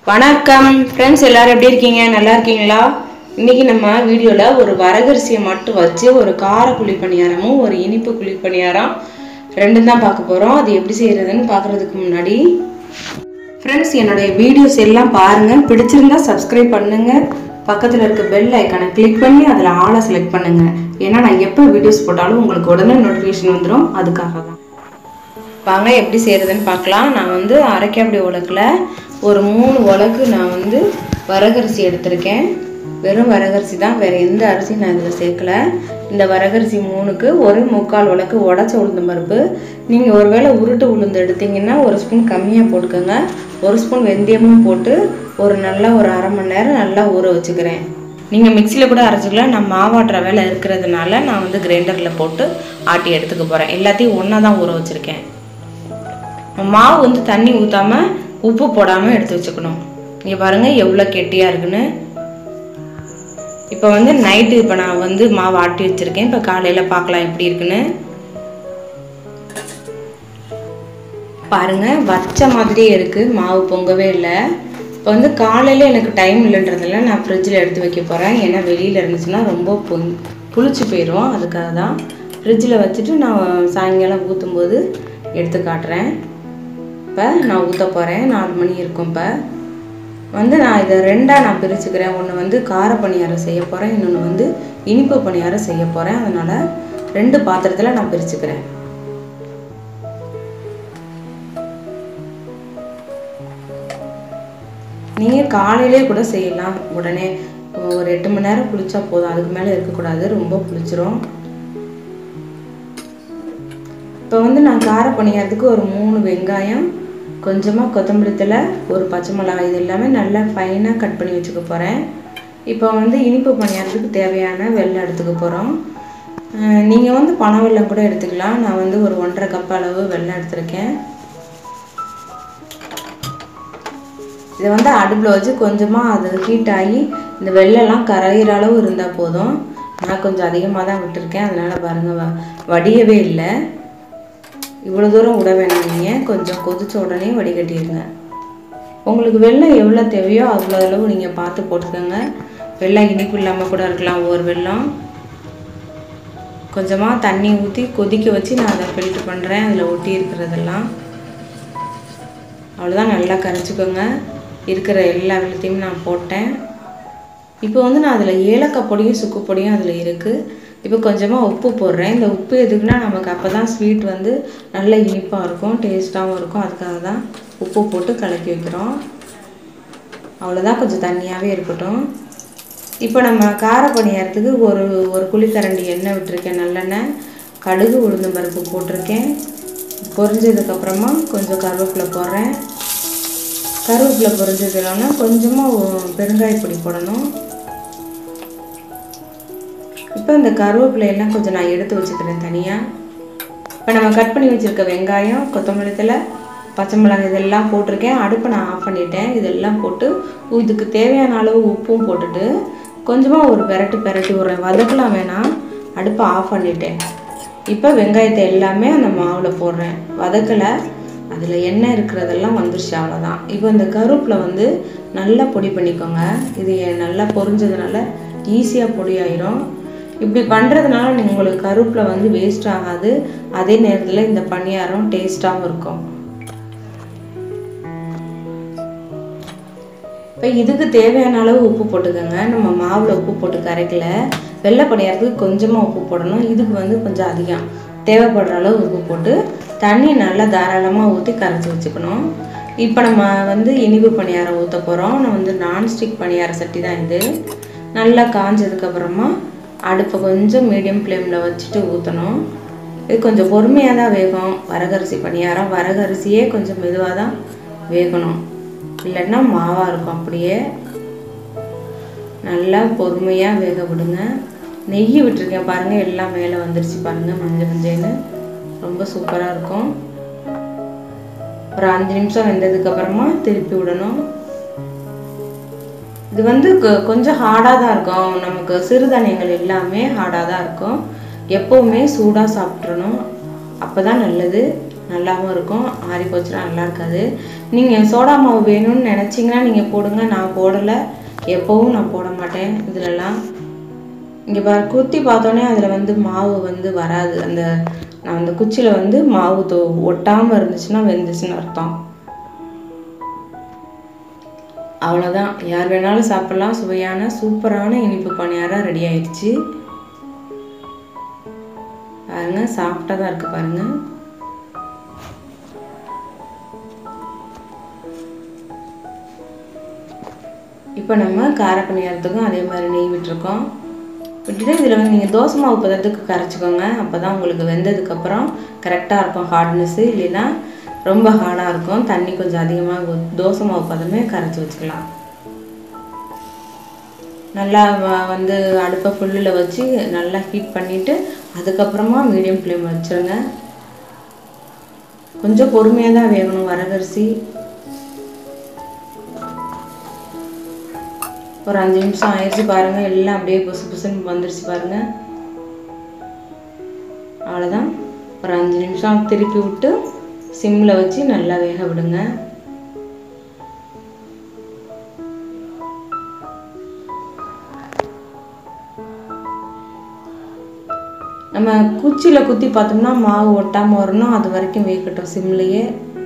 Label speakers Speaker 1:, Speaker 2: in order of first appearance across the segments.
Speaker 1: வணக்கம் ஃப்ரெண்ட்ஸ் எல்லாரும் எப்படி இருக்கீங்க நல்லா இருக்கீங்களா இன்னைக்கு நம்ம வீடியோவில் ஒரு வரகரிசியை மட்டும் வச்சு ஒரு கார குழி பணியாரமும் ஒரு இனிப்பு குழி பணியாரம் ரெண்டும் தான் பார்க்க போகிறோம் அது எப்படி செய்கிறதுன்னு பார்க்குறதுக்கு முன்னாடி ஃப்ரெண்ட்ஸ் என்னுடைய வீடியோஸ் எல்லாம் பாருங்கள் பிடிச்சிருந்தா சப்ஸ்கிரைப் பண்ணுங்க பக்கத்தில் இருக்க பெல் ஐக்கானை கிளிக் பண்ணி அதில் ஆளை செலக்ட் பண்ணுங்க ஏன்னா நான் எப்போ வீடியோஸ் போட்டாலும் உங்களுக்கு உடனே நோட்டிஃபிகேஷன் வந்துடும் அதுக்காக தான் வாங்க எப்படி செய்கிறதுன்னு பார்க்கலாம் நான் வந்து அரைக்காப்படி உலக்கில் ஒரு மூணு உலக்கு நான் வந்து வரகரிசி எடுத்திருக்கேன் வெறும் வரகரிசி தான் வேறு எந்த அரிசியும் நான் இதில் சேர்க்கல இந்த வரகரிசி மூணுக்கு ஒரு முக்கால் உலக்கு உடச்ச உளுந்தம் பருப்பு நீங்கள் ஒருவேளை உருட்டு உளுந்து எடுத்தீங்கன்னா ஒரு ஸ்பூன் கம்மியாக போட்டுக்கோங்க ஒரு ஸ்பூன் வெந்தயமும் போட்டு ஒரு நல்லா ஒரு அரை மணி நேரம் நல்லா ஊற வச்சுக்கிறேன் நீங்கள் மிக்சியில் கூட அரைச்சிக்கலாம் நான் மாவாட்டுற வேலை இருக்கிறதுனால நான் வந்து கிரைண்டரில் போட்டு ஆட்டி எடுத்துக்க போகிறேன் எல்லாத்தையும் ஒன்றா தான் ஊற வச்சுருக்கேன் மாவு வந்து தண்ணி ஊற்றாம உப்பு போடாமல் எடுத்து வச்சுக்கணும் இங்கே பாருங்கள் எவ்வளோ கெட்டியாக இருக்குன்னு இப்போ வந்து நைட்டு இப்போ நான் வந்து மாவு ஆட்டி வச்சுருக்கேன் இப்போ காலையில் பார்க்கலாம் எப்படி இருக்குன்னு பாருங்க வச்ச மாதிரியே இருக்குது மாவு பொங்கவே இல்லை இப்போ வந்து காலையில் எனக்கு டைம் இல்லைன்றதில்ல நான் ஃப்ரிட்ஜில் எடுத்து வைக்க போகிறேன் ஏன்னா வெளியில் இருந்துச்சுன்னா ரொம்ப பொங் புளிச்சு போயிடும் அதுக்காக தான் ஃப்ரிட்ஜில் வச்சுட்டு நான் சாயங்காலம் ஊற்றும்போது எடுத்து காட்டுறேன் இப்போ நான் ஊற்ற போகிறேன் நாலு மணி இருக்கும் இப்போ வந்து நான் இதை ரெண்டாக நான் பிரிச்சுக்கிறேன் ஒன்று வந்து கார பணியாரம் செய்ய போகிறேன் இன்னொன்று வந்து இனிப்பு பணியாரம் செய்ய போகிறேன் அதனால் ரெண்டு பாத்திரத்தில் நான் பிரிச்சுக்கிறேன் நீங்கள் காலையிலே கூட செய்யலாம் உடனே ஒரு எட்டு மணி நேரம் புளிச்சா போதும் அதுக்கு மேலே இருக்கக்கூடாது ரொம்ப புளிச்சிரும் இப்போ வந்து நான் கார பணியாரத்துக்கு ஒரு மூணு வெங்காயம் கொஞ்சமாக கொத்தமல்லி தழை ஒரு பச்சை மிளகாய் இது எல்லாமே நல்லா ஃபைனாக கட் பண்ணி வச்சுக்க போகிறேன் இப்போ வந்து இனிப்பு பணியாரத்துக்கு தேவையான வெள்ளம் எடுத்துக்க போகிறோம் நீங்கள் வந்து பனை வெல்லம் கூட எடுத்துக்கலாம் நான் வந்து ஒரு ஒன்றரை கப் அளவு வெல்லம் எடுத்திருக்கேன் இதை வந்து அடுப்பில் வச்சு கொஞ்சமாக அது ஹீட் ஆகி இந்த வெள்ளெல்லாம் கரையிற அளவு இருந்தால் போதும் நான் கொஞ்சம் அதிகமாக தான் விட்டுருக்கேன் அதனால் பாருங்கள் வ வடியவே இல்லை இவ்வளோ தூரம் விட வேணாம் நீங்கள் கொஞ்சம் கொதிச்ச உடனே வடிகட்டிடுங்க உங்களுக்கு வெள்ளம் எவ்வளோ தேவையோ அவ்வளோ அளவு நீங்கள் பார்த்து போட்டுக்கோங்க வெள்ளம் இனிப்பு இல்லாமல் கூட இருக்கலாம் ஒவ்வொரு வெள்ளம் கொஞ்சமாக தண்ணி ஊற்றி கொதிக்க வச்சு நான் அதை ஃபில்ட்ரு பண்ணுறேன் அதில் ஒட்டி இருக்கிறதெல்லாம் அவ்வளோதான் நல்லா கரைச்சிக்கோங்க இருக்கிற எல்லா வெள்ளத்தையும் நான் போட்டேன் இப்போ வந்து நான் அதில் ஏலக்காய் பொடியும் சுக்கு பொடியும் அதில் இருக்குது இப்போ கொஞ்சமாக உப்பு போடுறேன் இந்த உப்பு எதுக்குன்னா நமக்கு அப்போ தான் ஸ்வீட் வந்து நல்ல இனிப்பாக இருக்கும் டேஸ்ட்டாகவும் இருக்கும் அதுக்காக தான் உப்பு போட்டு கலக்கி வைக்கிறோம் அவ்வளோதான் கொஞ்சம் தண்ணியாகவே இருக்கட்டும் இப்போ நம்ம கார பணியாரத்துக்கு ஒரு ஒரு குழிக்கரண்டி எண்ணெய் விட்டுருக்கேன் நல்லெண்ணெய் கடுகு உளுந்தம் பருப்பு போட்டிருக்கேன் பொரிஞ்சதுக்கப்புறமா கொஞ்சம் கருவேப்பிலை போடுறேன் கருவேப்பிலை பொரிஞ்சதுலன்னா கொஞ்சமாக பெருங்காயப்பொடி போடணும் இப்போ இந்த கருவேப்பிலையெல்லாம் கொஞ்சம் நான் எடுத்து வச்சுக்கிறேன் தனியாக இப்போ நம்ம கட் பண்ணி வச்சுருக்க வெங்காயம் கொத்தமல்லி தழை பச்சை மிளகாய் இதெல்லாம் போட்டிருக்கேன் அடுப்பை நான் ஆஃப் பண்ணிட்டேன் இதெல்லாம் போட்டு இதுக்கு தேவையான அளவு உப்பும் போட்டுட்டு கொஞ்சமாக ஒரு பெரட்டு பெரட்டி விட்றேன் வதக்கலாம் வேணாம் அடுப்பை ஆஃப் பண்ணிட்டேன் இப்போ வெங்காயத்தை எல்லாமே அந்த மாவில் போடுறேன் வதக்கலை அதில் எண்ணெய் இருக்கிறதெல்லாம் வந்துருச்சு அவ்வளோதான் இப்போ இந்த கருவேப்பில் வந்து நல்லா பொடி பண்ணிக்கோங்க இது நல்லா பொரிஞ்சதுனால ஈஸியாக பொடி ஆயிரும் இப்படி பண்ணுறதுனால நீங்கள் உங்களுக்கு கருவேப்பில் வந்து வேஸ்ட் ஆகாது அதே நேரத்தில் இந்த பணியாரம் டேஸ்ட்டாகவும் இருக்கும் இப்போ இதுக்கு தேவையான அளவு உப்பு போட்டுக்கோங்க நம்ம மாவில் உப்பு போட்டு கரைக்கல வெள்ளை பணியாரத்துக்கு கொஞ்சமாக உப்பு போடணும் இதுக்கு வந்து கொஞ்சம் அதிகம் தேவைப்படுற அளவு உப்பு போட்டு தண்ணி நல்லா தாராளமாக ஊற்றி கரைச்சி வச்சுக்கணும் இப்போ நம்ம வந்து இனிப்பு பணியாரம் ஊற்ற போகிறோம் நான் வந்து நான்ஸ்டிக் பணியார சட்டி தான் இது நல்லா காஞ்சதுக்கப்புறமா அடுப்பை கொஞ்சம் மீடியம் ஃப்ளேமில் வச்சுட்டு ஊற்றணும் இது கொஞ்சம் பொறுமையாக தான் வேகும் வரகரிசி பணியாரம் வரகரிசியே கொஞ்சம் மெதுவாக தான் வேகணும் இல்லைன்னா மாவாக இருக்கும் அப்படியே நல்லா பொறுமையாக வேக விடுங்க நெய் விட்டுருக்கேன் பாருங்கள் எல்லாம் மேலே வந்துருச்சு பாருங்கள் மஞ்சள் மஞ்சள்னு ரொம்ப சூப்பராக இருக்கும் ஒரு அஞ்சு நிமிஷம் வெந்ததுக்கப்புறமா திருப்பி விடணும் இது வந்து கொஞ்சம் ஹார்டாக தான் இருக்கும் நமக்கு சிறுதானியங்கள் எல்லாமே ஹார்டாக தான் இருக்கும் எப்போவுமே சூடாக சாப்பிட்றணும் அப்போ தான் நல்லது நல்லாவும் இருக்கும் ஆறி போச்சுன்னா நல்லா இருக்காது நீங்கள் சோடா மாவு வேணும்னு நினச்சிங்கன்னா நீங்கள் போடுங்க நான் போடலை எப்போவும் நான் போட மாட்டேன் இதுலலாம் இங்கே பாரு குத்தி பார்த்தோன்னே அதில் வந்து மாவு வந்து வராது அந்த நான் அந்த குச்சியில் வந்து மாவு தோ ஒட்டாமல் இருந்துச்சுன்னா வெந்துச்சுன்னு அர்த்தம் அவ்வளோதான் யார் வேணாலும் சாப்பிட்லாம் சுவையான சூப்பரான இனிப்பு பணியாரம் ரெடி ஆயிடுச்சு பாருங்க சாஃப்டாக தான் இருக்குது பாருங்க இப்போ நம்ம கார பணியாரத்துக்கும் அதே மாதிரி நெய் விட்டுருக்கோம் விட்டுட்டு இதில் வந்து நீங்கள் தோசை மாவு பதத்துக்கு கரைச்சிக்கோங்க அப்போ தான் உங்களுக்கு வெந்ததுக்கப்புறம் கரெக்டாக இருக்கும் ஹார்ட்னஸ்ஸு இல்லைன்னா ரொம்ப ஹார்டாக இருக்கும் தண்ணி கொஞ்சம் அதிகமாக ஊத்- தோசை மாவு பதமே கரைச்சி வச்சுக்கலாம் நல்லா வ- வந்து அடுப்பை ஃபுல்லில் வச்சு நல்லா ஹீட் பண்ணிவிட்டு அதுக்கப்புறமா மீடியம் ஃப்ளேம் வச்சுருங்க கொஞ்சம் பொறுமையாக தான் வேகணும் வரகரிசி ஒரு அஞ்சு நிமிஷம் ஆயிடுச்சு பாருங்கள் எல்லாம் அப்படியே புசு புசுன்னு வந்துருச்சு பாருங்கள் அவ்வளோதான் ஒரு அஞ்சு நிமிஷம் திருப்பி விட்டு சிம்மில் வச்சு நல்லா வேக விடுங்க நம்ம குச்சியில் குத்தி பார்த்தோம்னா மாவு ஒட்டாமல் வரணும் அது வரைக்கும் வேகட்டும் சிம்லேயே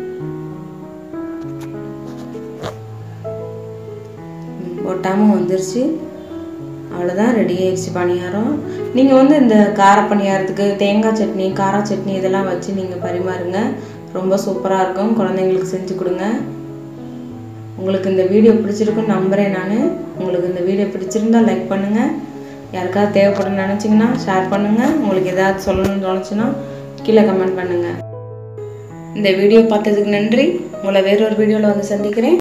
Speaker 1: ஒட்டாமல் வந்துருச்சு அவ்வளோதான் ரெடி ஆயிடுச்சு பணியாரம் நீங்கள் வந்து இந்த கார பணியாரத்துக்கு தேங்காய் சட்னி கார சட்னி இதெல்லாம் வச்சு நீங்கள் பரிமாறுங்க ரொம்ப சூப்பராக இருக்கும் குழந்தைங்களுக்கு செஞ்சு கொடுங்க உங்களுக்கு இந்த வீடியோ பிடிச்சிருக்குன்னு நம்புகிறேன் நான் உங்களுக்கு இந்த வீடியோ பிடிச்சிருந்தா லைக் பண்ணுங்கள் யாருக்காவது தேவைப்படும் நினச்சிங்கன்னா ஷேர் பண்ணுங்கள் உங்களுக்கு ஏதாவது சொல்லணும்னு தோணுச்சுன்னா கீழே கமெண்ட் பண்ணுங்கள் இந்த வீடியோ பார்த்ததுக்கு நன்றி உங்களை வேறொரு வீடியோவில் வந்து சந்திக்கிறேன்